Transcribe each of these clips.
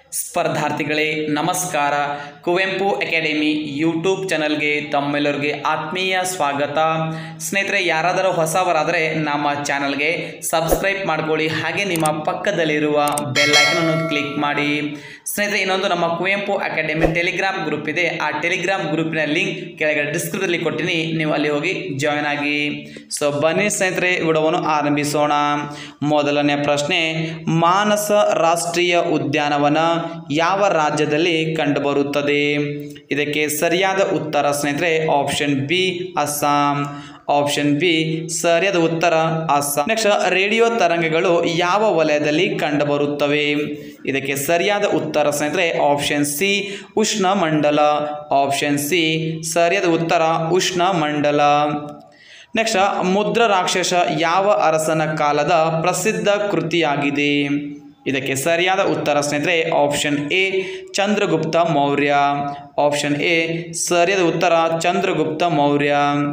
ಸ್ಪರ್ಧಾರ್ಥಿಗಳೇ ನಮಸ್ಕಾರ Kuvempu academy YouTube ಚಾನಲ್ಗೆ ತಮ್ಮೆಲ್ಲರಿಗೆ ಆತ್ಮೀಯ ಸ್ವಾಗತ ಸ್ನೇಹಿತರೆ ಯಾರಾದರೂ ಹೊಸವರಾದರೆ ನಮ್ಮ ಚಾನಲ್ಗೆ ಸಬ್ಸ್ಕ್ರೈಬ್ ಮಾಡ್ಕೊಳ್ಳಿ ಹಾಗೆ ನಿಮ್ಮ ಪಕ್ಕದಲ್ಲಿರುವ ಬೆಲ್ ಐಕನನ್ನು ಕ್ಲಿಕ್ ಮಾಡಿ ಸ್ನೇಹಿತರೆ ಇನ್ನೊಂದು ನಮ್ಮ ಕುವೆಂಪು ಅಕಾಡೆಮಿ ಟೆಲಿಗ್ರಾಮ್ ಗ್ರೂಪ್ ಇದೆ ಆ ಟೆಲಿಗ್ರಾಮ್ ಗ್ರೂಪಿನ ಲಿಂಕ್ ಕೆಳಗಡೆ ಡಿಸ್ಕ್ರಿಪ್ಷನಲ್ಲಿ ಕೊಟ್ಟಿನಿ ನೀವು ಅಲ್ಲಿ ಹೋಗಿ ಜಾಯ್ನ್ ಆಗಿ ಸೊ ಬನ್ನಿ ಸ್ನೇಹಿತರೆ ವಿಡಿಯೋವನ್ನು ಆರಂಭಿಸೋಣ ಮೊದಲನೇ ಪ್ರಶ್ನೆ ಮಾನಸ ರಾಷ್ಟ್ರೀಯ ಉದ್ಯಾನವನ ಯಾವ ರಾಜ್ಯದಲ್ಲಿ ಕಂಡುಬರುತ್ತದೆ ಇದಕ್ಕೆ ಸರಿಯಾದ ಉತ್ತರ ಸ್ನೇಹಿತರೆ option B Assam option B ಸರಿಯಾದ ಉತ್ತರ ಅಸ್ಸಾಂ ನೆಕ್ಸ್ಟ್ ರೇಡಿಯೋ ತರಂಗಗಳು ಯಾವ ವಲಯದಲ್ಲಿ ಕಂಡುಬರುತ್ತವೆ ಇದಕ್ಕೆ ಸರಿಯಾದ ಉತ್ತರ ಸ್ನೇಹಿತರೆ ಆಪ್ಷನ್ ಸಿ ಉಷ್ಣಮಂಡಲ ಆಪ್ಷನ್ ಸಿ ಸರಿಯಾದ ಉತ್ತರ ಉಷ್ಣಮಂಡಲ ನೆಕ್ಸ್ಟ್ ಮುದ್ರ ರಾಕ್ಷಸ ಯಾವ ಅರಸನ ಕಾಲದ ಪ್ರಸಿದ್ಧ ಕೃತಿಯಾಗಿದೆ ಇದಕ್ಕೆ ಸರಿಯಾದ ಉತ್ತರ ಸ್ನೇಹಿತರೆ option A Chandragupta Maurya option A ಸರಿಯಾದ ಉತ್ತರ ಚಂದ್ರಗುಪ್ತ ಮೌರ್ಯ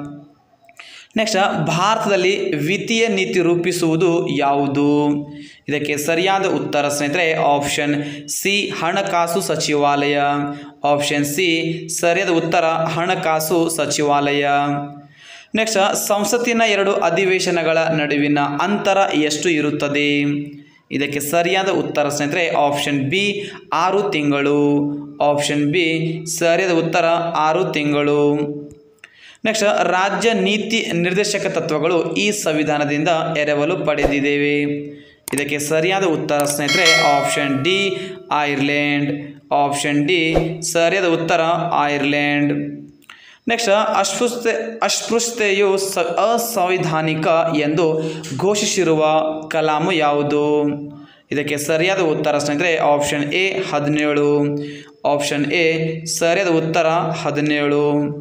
ನೆಕ್ಸ್ಟ್ ಭಾರತದಲ್ಲಿ ವಿತ್ತೀಯ ನೀತಿ ರೂಪಿಸುವುದು ಯಾವುದು ಇದಕ್ಕೆ ಸರಿಯಾದ ಉತ್ತರ ಸ್ನೇಹಿತರೆ ಆಪ್ಷನ್ ಸಿ ಹಣಕಾಸು ಸಚಿವಾಲಯ ಆಪ್ಷನ್ ಸಿ ಸರಿಯಾದ ಉತ್ತರ ಹಣಕಾಸು ಸಚಿವಾಲಯ ನೆಕ್ಸ್ಟ್ ಸಂಸತ್ತಿನ ಎರಡು ಅಧಿವೇಶನಗಳ ನಡುವಿನ ಅಂತರ ಎಷ್ಟು ಇರುತ್ತದೆ ಇದಕ್ಕೆ ಸರಿಯಾದ ಉತ್ತರ ಸ್ನೇಹಿತರೆ ಆಪ್ಷನ್ ಬಿ ಆರು ತಿಂಗಳು ಆಪ್ಷನ್ ಬಿ ಸರಿಯಾದ ಉತ್ತರ ಆರು ತಿಂಗಳು ನೆಕ್ಸ್ಟ್ ರಾಜ್ಯ ನೀತಿ ನಿರ್ದೇಶಕ ತತ್ವಗಳು ಈ ಸಂವಿಧಾನದಿಂದ ಎರವಲು ಪಡೆದಿದ್ದೇವೆ ಇದಕ್ಕೆ ಸರಿಯಾದ ಉತ್ತರ ಸ್ನೇಹಿತರೆ option D Ireland option D ಸರಿಯಾದ ಉತ್ತರ ಐರ್ಲೆಂಡ್ ನೆಕ್ಸ್ಟ್ ಅಸ್ಪೃಶ್ಯತೆ ಅಸ್ಪೃಶ್ಯತೆಯು ಸ ಅಸಂವಿಧಾನಿಕ ಎಂದು ಘೋಷಿಸಿರುವ ಕಲಾಮು ಯಾವುದು ಇದಕ್ಕೆ ಸರಿಯಾದ ಉತ್ತರ ಸ್ನೇಹಿತರೆ ಆಪ್ಷನ್ ಎ ಹದಿನೇಳು ಆಪ್ಷನ್ ಎ ಸರಿಯಾದ ಉತ್ತರ ಹದಿನೇಳು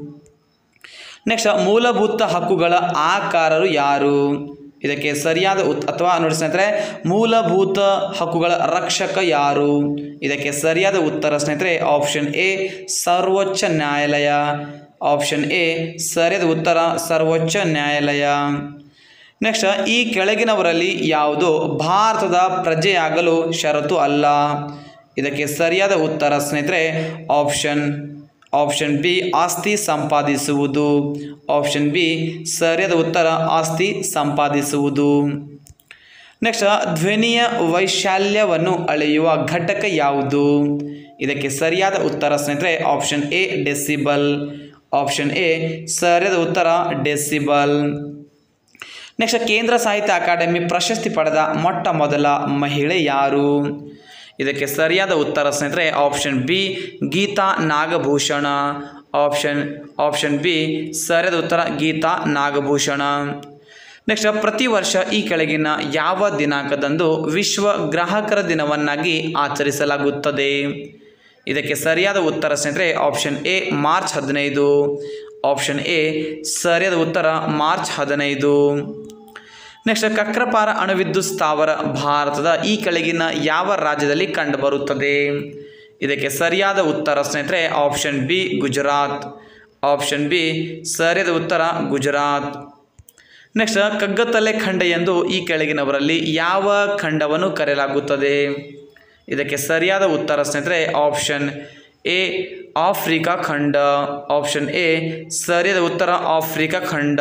ನೆಕ್ಸ್ಟ್ ಮೂಲಭೂತ ಹಕ್ಕುಗಳ ಆಕಾರರು ಯಾರು ಇದಕ್ಕೆ ಸರಿಯಾದ ಉತ್ ಅಥವಾ ನೋಡಿ ಸ್ನೇಹಿತರೆ ಮೂಲಭೂತ ಹಕ್ಕುಗಳ ರಕ್ಷಕ ಯಾರು ಇದಕ್ಕೆ ಸರಿಯಾದ ಉತ್ತರ ಸ್ನೇಹಿತರೆ ಆಪ್ಷನ್ ಎ ಸರ್ವೋಚ್ಚ ನ್ಯಾಯಾಲಯ ಆಪ್ಷನ್ ಎ ಸರಿಯಾದ ಉತ್ತರ ಸರ್ವೋಚ್ಚ ನ್ಯಾಯಾಲಯ ನೆಕ್ಸ್ಟ್ ಈ ಕೆಳಗಿನವರಲ್ಲಿ ಯಾವುದು ಭಾರತದ ಪ್ರಜೆಯಾಗಲು ಷರತ್ತು ಅಲ್ಲ ಇದಕ್ಕೆ ಸರಿಯಾದ ಉತ್ತರ ಸ್ನೇಹಿತರೆ ಆಪ್ಷನ್ ಆಪ್ಷನ್ ಬಿ ಆಸ್ತಿ ಸಂಪಾದಿಸುವುದು ಆಪ್ಷನ್ ಬಿ ಸರಿಯಾದ ಉತ್ತರ ಆಸ್ತಿ ಸಂಪಾದಿಸುವುದು ನೆಕ್ಸ್ಟ್ ಧ್ವನಿಯ ವೈಶಾಲ್ಯವನ್ನು ಅಳೆಯುವ ಘಟಕ ಯಾವುದು ಇದಕ್ಕೆ ಸರಿಯಾದ ಉತ್ತರ ಸ್ನೇಹಿತರೆ option A decibel option A ಸರಿಯಾದ ಉತ್ತರ ಡೆಸಿಬಲ್ ನೆಕ್ಸ್ಟ್ ಕೇಂದ್ರ ಸಾಹಿತ್ಯ ಅಕಾಡೆಮಿ ಪ್ರಶಸ್ತಿ ಪಡೆದ ಮೊಟ್ಟ ಮೊದಲ ಮಹಿಳೆ ಯಾರು ಇದಕ್ಕೆ ಸರಿಯಾದ ಉತ್ತರ ಸ್ನೇಹಿತರೆ option B Geetha Nagabhushana option option B ಸರಿಯಾದ ಉತ್ತರ ಗೀತಾ ನಾಗಭೂಷಣ ನೆಕ್ಸ್ಟ್ ಪ್ರತಿ ವರ್ಷ ಈ ಕೆಳಗಿನ ಯಾವ ದಿನಾಂಕದಂದು ವಿಶ್ವ ಗ್ರಾಹಕರ ದಿನವನ್ನಾಗಿ ಆಚರಿಸಲಾಗುತ್ತದೆ ಇದಕ್ಕೆ ಸರಿಯಾದ ಉತ್ತರ ಸ್ನೇಹಿತರೆ ಆಪ್ಷನ್ ಎ ಮಾರ್ಚ್ ಹದಿನೈದು ಆಪ್ಷನ್ ಎ ಸರಿಯಾದ ಉತ್ತರ ಮಾರ್ಚ್ ಹದಿನೈದು ನೆಕ್ಸ್ಟ್ ಕಕ್ರಪಾರ ಅಣುವಿದ್ಯುತ್ ಸ್ಥಾವರ ಭಾರತದ ಈ ಕೆಳಗಿನ ಯಾವ ರಾಜ್ಯದಲ್ಲಿ ಕಂಡುಬರುತ್ತದೆ ಇದಕ್ಕೆ ಸರಿಯಾದ ಉತ್ತರ ಸ್ನೇಹಿತರೆ option B Gujarat option B ಸರಿಯಾದ ಉತ್ತರ ಗುಜರಾತ್ ನೆಕ್ಸ್ಟ್ ಕಗ್ಗತ್ತಲೆ ಖಂಡ ಎಂದು ಈ ಕೆಳಗಿನವರಲ್ಲಿ ಯಾವ ಖಂಡವನ್ನು ಕರೆಯಲಾಗುತ್ತದೆ ಇದಕ್ಕೆ ಸರಿಯಾದ ಉತ್ತರ ಸ್ನೇಹಿತರೆ ಆಪ್ಷನ್ ಎ ಆಫ್ರಿಕಾ ಖಂಡ ಆಪ್ಷನ್ ಎ ಸರಿಯಾದ ಉತ್ತರ ಆಫ್ರಿಕಾ ಖಂಡ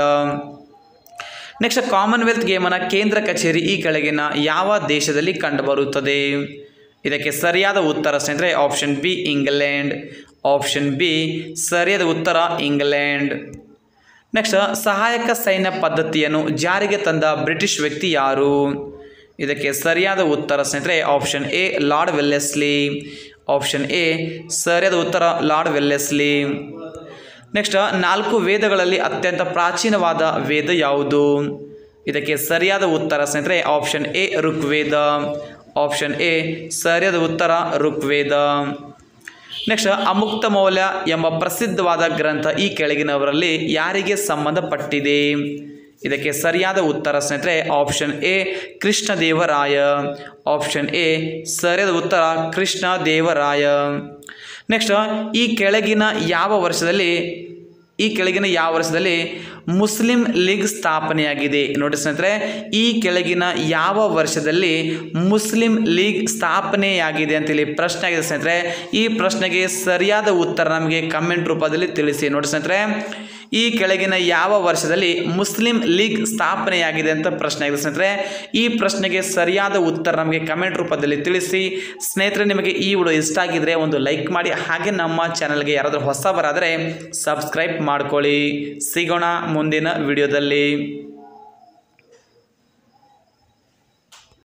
ನೆಕ್ಸ್ಟ್ ಕಾಮನ್ವೆಲ್ತ್ ಗೇಮನ ಕೇಂದ್ರ ಕಚೇರಿ ಈ ಕೆಳಗಿನ ಯಾವ ದೇಶದಲ್ಲಿ ಕಂಡುಬರುತ್ತದೆ ಇದಕ್ಕೆ ಸರಿಯಾದ ಉತ್ತರ ಸ್ನೇಹಿತರೆ option B England option B ಸರಿಯಾದ ಉತ್ತರ ಇಂಗ್ಲೆಂಡ್ ನೆಕ್ಸ್ಟ್ ಸಹಾಯಕ ಸೈನ್ಯ ಪದ್ಧತಿಯನ್ನು ಜಾರಿಗೆ ತಂದ ಬ್ರಿಟಿಷ್ ವ್ಯಕ್ತಿ ಯಾರು ಇದಕ್ಕೆ ಸರಿಯಾದ ಉತ್ತರ ಸ್ನೇಹಿತರೆ option A Lord Wellesley option A ಸರಿಯಾದ ಉತ್ತರ ಲಾರ್ಡ್ ವೆಲ್ಲೆಸ್ಲಿ ನೆಕ್ಸ್ಟ್ ನಾಲ್ಕು ವೇದಗಳಲ್ಲಿ ಅತ್ಯಂತ ಪ್ರಾಚೀನವಾದ ವೇದ ಯಾವುದು ಇದಕ್ಕೆ ಸರಿಯಾದ ಉತ್ತರ ಸ್ನೇಹಿತರೆ option A Rigveda option A ಸರಿಯಾದ ಉತ್ತರ ಋಗ್ವೇದ ನೆಕ್ಸ್ಟ್ ಅಮುಕ್ತ ಮೌಲ್ಯ ಎಂಬ ಪ್ರಸಿದ್ಧವಾದ ಗ್ರಂಥ ಈ ಕೆಳಗಿನವರಲ್ಲಿ ಯಾರಿಗೆ ಸಂಬಂಧಪಟ್ಟಿದೆ ಇದಕ್ಕೆ ಸರಿಯಾದ ಉತ್ತರ ಸ್ನೇಹಿತರೆ option A Krishnadevaraya option A ಸರಿಯಾದ ಉತ್ತರ ಕೃಷ್ಣ ದೇವರಾಯ ನೆಕ್ಸ್ಟ್ ಈ ಕೆಳಗಿನ ಯಾವ ವರ್ಷದಲ್ಲಿ ಈ ಕೆಳಗಿನ ಯಾವ ವರ್ಷದಲ್ಲಿ ಮುಸ್ಲಿಂ ಲೀಗ್ ಸ್ಥಾಪನೆಯಾಗಿದೆ ನೋಡಿ ಸ್ನೇಹಿತರೆ ಈ ಕೆಳಗಿನ ಯಾವ ವರ್ಷದಲ್ಲಿ ಮುಸ್ಲಿಂ ಲೀಗ್ ಸ್ಥಾಪನೆಯಾಗಿದೆ ಅಂತೇಳಿ ಪ್ರಶ್ನೆ ಆಗಿದೆ ಸ್ನೇಹಿತರೆ ಈ ಪ್ರಶ್ನೆಗೆ ಸರಿಯಾದ ಉತ್ತರ ನಮಗೆ ಕಮೆಂಟ್ ರೂಪದಲ್ಲಿ ತಿಳಿಸಿ ನೋಡಿ ಸ್ನೇಹಿತರೆ ಈ ಕೆಳಗಿನ ಯಾವ ವರ್ಷದಲ್ಲಿ ಮುಸ್ಲಿಂ ಲೀಗ್ ಸ್ಥಾಪನೆಯಾಗಿದೆ ಅಂತ ಪ್ರಶ್ನೆ ಆಗಿದೆ ಸ್ನೇಹಿತರೆ ಈ ಪ್ರಶ್ನೆಗೆ ಸರಿಯಾದ ಉತ್ತರ ನಮಗೆ ಕಮೆಂಟ್ ರೂಪದಲ್ಲಿ ತಿಳಿಸಿ ಸ್ನೇಹಿತರೆ ನಿಮಗೆ ಈ ವಿಡಿಯೋ ಇಷ್ಟ ಆಗಿದ್ರೆ ಒಂದು ಲೈಕ್ ಮಾಡಿ ಹಾಗೆ ನಮ್ಮ ಚಾನಲ್ಗೆ ಯಾರಾದರೂ ಹೊಸಬರಾದರೆ ಸಬ್ಸ್ಕ್ರೈಬ್ ಮಾಡ್ಕೊಳ್ಳಿ ಸಿಗೋಣ ಮುಂದಿನ ವಿಡಿಯೋದಲ್ಲಿ